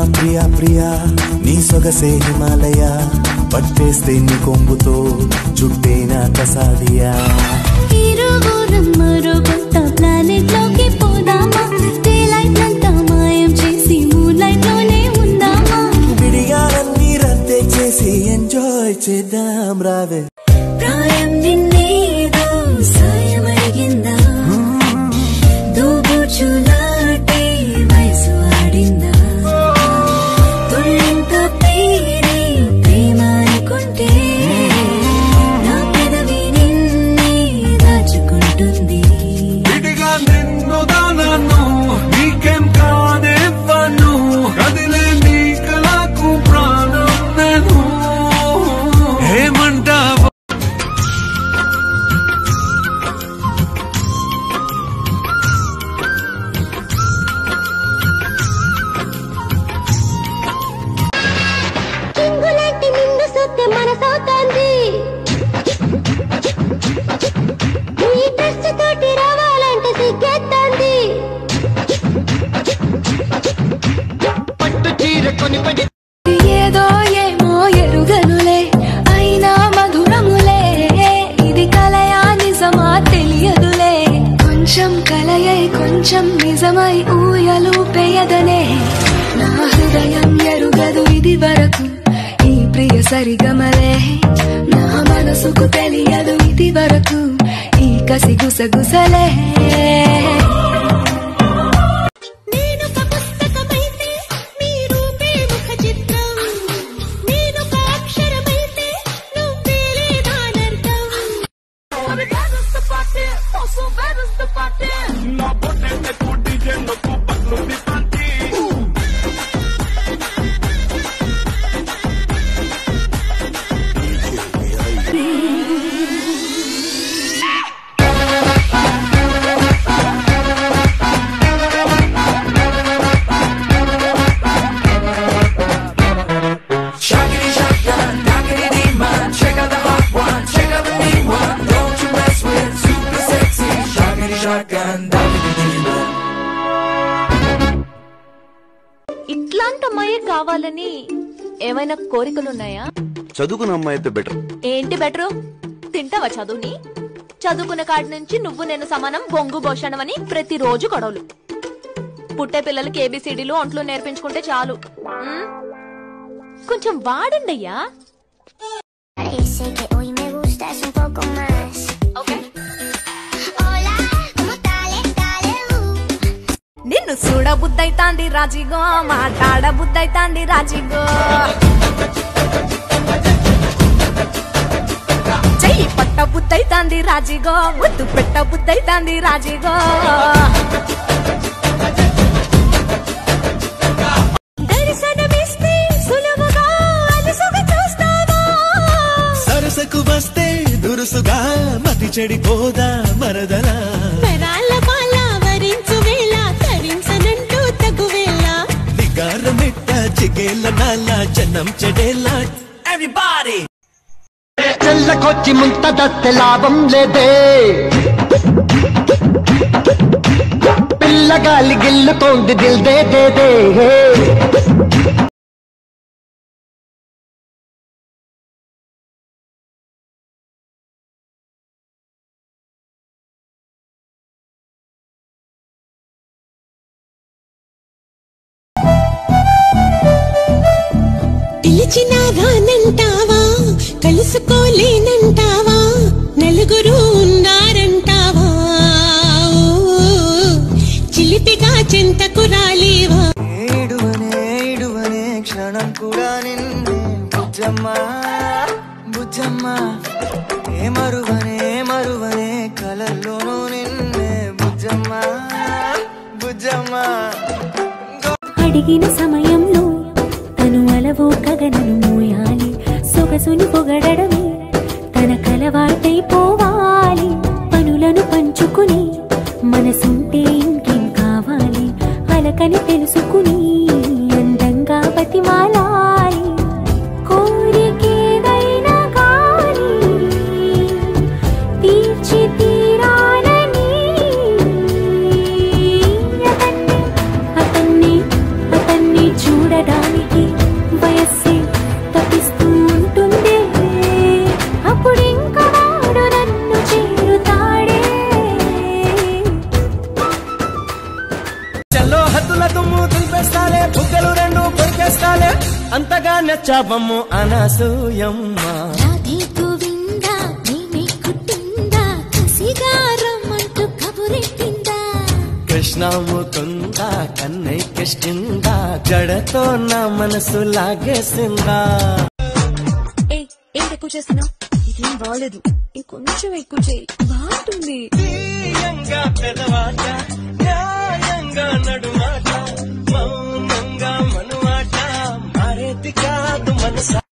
ప్రియా ప్రియా నీ సొగసే హిమాలయ పట్టేస్తే నీ కొంగుతో చుట్టేనా కసాదియా ఇరువురం మరో కొత్త ప్లానెట్ లోకి పోదామా డే లైట్ అంతా మాయం చేసి మూన్ లైట్ లోనే ఉందామా విడిగాలన్నీ రద్దే చేసి ఎంజాయ్ చేద్దాం రావే ప్రాయం నిన్నేదో సాయం అడిగిందా దూబుచులాటే వయసు ఆడిందా తొలింత పేరే ప్రేమ అనుకుంటే నా పెదవి నిన్నే దాచుకుంటుంది విడిగా నిన్ను దానను నీకేం కానివ్వను కదిలే నీ కళకు ప్రాణం నేను ఏమంటావు కింగులాంటి నిన్ను సొత్తే మనసవుతోంది ఈ డ్రెస్ తోటి రావాలంటే సిగ్గెత్తంది ఏదో ఏమో ఎరుగనులే అయినా మధురములే ఇది కలయా నిజమా తెలియదులే కొంచెం కలయై కొంచెం నిజమై ఊయలు పేయదనే నా హృదయం ఎరుగదు ఇది వరకు ఈ ప్రియ సరిగమలే నా మనసుకు తెలియదు ఇది వరకు ఈ కసి గుసగుసలే నేనొక పుస్తకమైతే నీ రూపే ముఖ చిత్రం నేనొక అక్షరమైతే నువ్వేలే దానర్థం ఇట్లాంటి అమ్మాయే కావాలని ఏమైనా కోరికలున్నాయా చదువుకున్న అమ్మాయి అయితే బెటర్ ఏంటి బెటరు తింటావా చదువుని చదువుకున్న కాడి నుంచి నువ్వు నేను సమానం బొంగు భోషణం అని ప్రతిరోజు గొడవలు పుట్టే పిల్లలకి ఏబిసిడీలు ఒంట్లు నేర్పించుకుంటే చాలు ఉమ్? కొంచెం వాడండి అయ్యా Parece que hoy me gustas un poco más. Hola, ¿cómo tal? Dale, uh. నిన్ను చూడ బుద్ధైతాంది రాజిగో మాట్లాడ బుద్ధైతాంది రాజిగో చెయ్యి పట్ట బుద్ధైతాంది రాజిగో ముద్దు పెట్ట బుద్ధైతాంది రాజిగో దర్శనమిస్తే సులువుగా అలుసుగా చూస్తావా సరసకు వస్తే దురుసుగా మతి చెడిపోదా మరదలా పెరాల పాల వరించు వేళ తరించనంటూ తగు వేళ నిగారమిట్ట చిగేల నాల జనం చెడేలా ఎవ్రీబాడీ చెల్లకొచ్చి ముంతదస్తే లాభం లేదే పిల్లగాలి గిల్లుతోంది దిల్ దే దే దే పిలిచినా రానంటావా కలుసుకోలేనంటావా నలుగురు ఉన్నారంటావా ఓ, చిలిపిగా చెంతకు రాలేవా ఏడువనే ఏడువనే క్షణం కూడా నిన్నే బుజ్జమ్మ బుజ్జమ్మ ఏ మరువనే మరువనే కలల్లోనూ నిన్నే బుజ్జమ్మ బుజ్జమ్మ అడిగిన సమయంలో తను అలవో కగనను మోయాలి సొగసుని పొగడమే తన కలవాటైపోవాలి పనులను పంచుకుని మనసుంటే ఇంకేం కావాలి అలకని తెలుసుకుని అందంగా బతిమాలాలి కోరికేదైనా కానీ తీర్చి తీరాలని అతన్ని అతన్ని అతన్ని చూడడా దుమ్ము దులిపేస్తాలే బుగ్గలు రెండు కొరికేస్తాలే అంతగా నచ్చావమ్ము అనసూయమ్మ రాధే గోవిందా ప్రేమే కుట్టిందా కసిగారమ్మంటూ కబురెట్టిందా కృష్ణ ముకుంద కన్నయ్యకిష్టింద జడతో నా మనసు లాగేసిందా ఏ ఏంటి ఎక్కువ చేస్తున్నావు ఇదేం బాగలేదు ఇంకొంచెం ఎక్కువ చేయి బాగుంటుంది తీయంగా పెదవాట న్యాయంగా నడుమాట మౌనంగా మనుమాట మారేది కాదు మనస